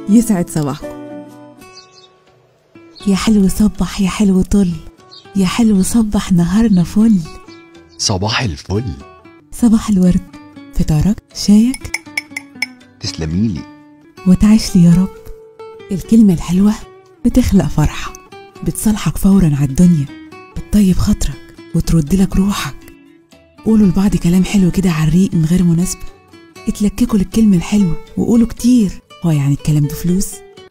يسعد صباحكم يا حلو صبح يا حلو طل يا حلو صبح نهارنا فل صباح الفل صباح الورد فطارك شايك تسلميلي وتعيش لي يا رب الكلمة الحلوة بتخلق فرحة بتصالحك فورا على الدنيا بتطيب خاطرك وترد لك روحك قولوا لبعض كلام حلو كده على الريق من غير مناسبة اتلككوا للكلمة الحلوة وقولوا كتير هو يعني الكلام ده فلوس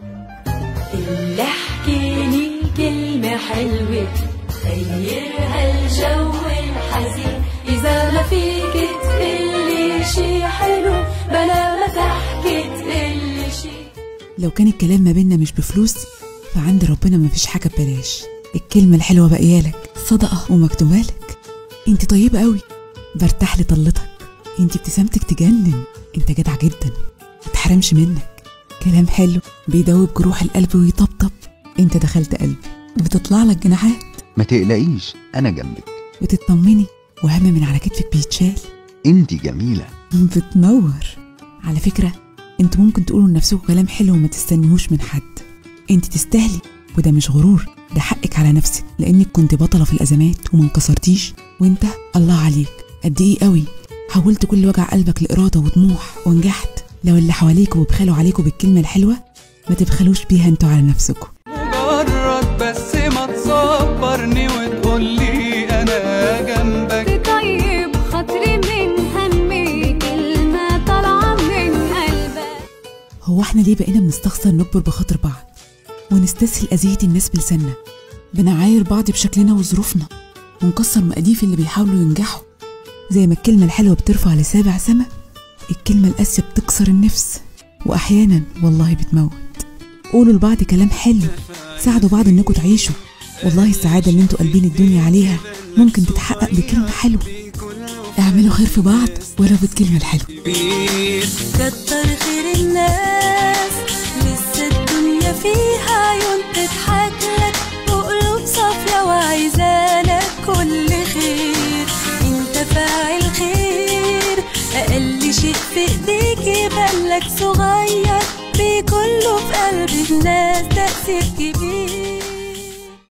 اللي احكيلي كلمة حلوة غيرها الجو الحزين إذا ما فيك تقلي شي حلو بلا ما تحكي تقلي شي لو كان الكلام ما بينا مش بفلوس فعند ربنا مفيش حاجة ببلاش الكلمة الحلوة بقيالك صدقة ومكتوبالك انت طيبة قوي برتاح لطلتك انت ابتسامتك تجنن انت جدع جدا متحرمش منك كلام حلو بيدوب جروح القلب ويطبطب انت دخلت قلبي بتطلع لك جناحات ما تقلقيش انا جنبك بتطمني وهم من على كتفك بيتشال انتي جميلة بتنور على فكرة انتوا ممكن تقولوا لنفسكم كلام حلو وما تستنيهوش من حد انت تستاهلي وده مش غرور ده حقك على نفسك لانك كنت بطلة في الازمات وما انكسرتيش وانت الله عليك قد ايه قوي حولت كل وجع قلبك لإرادة وطموح ونجحت لو اللي حواليكوا بيبخلوا عليكوا بالكلمة الحلوة ما تبخلوش بيها انتوا على نفسكم مجرد بس ما تصبرني وتقول لي انا جنبك طيب خاطري من همي كلمة طالعة من قلبك هو احنا ليه بقينا بنستخسر نكبر بخاطر بعض ونستسهل أذية الناس بلساننا بنعاير بعض بشكلنا وظروفنا ونكسر مقاديف اللي بيحاولوا ينجحوا زي ما الكلمة الحلوة بترفع لسابع سما الكلمة القاسية بتكسر النفس وأحيانا والله بتموت قولوا لبعض كلام حلو ساعدوا بعض انكم تعيشوا والله السعادة اللي انتوا قلبين الدنيا عليها ممكن تتحقق بكلمة حلوة اعملوا خير في بعض ولو بالكلمة الحلوة كتر خير الناس لسه الدنيا فيها عيون تضحك لك وقلوب صافية وعايزالك كل خير انت فاعل خير اقل شيء في ايديك يبان لك صغير بكله في قلب الناس تأثير كبير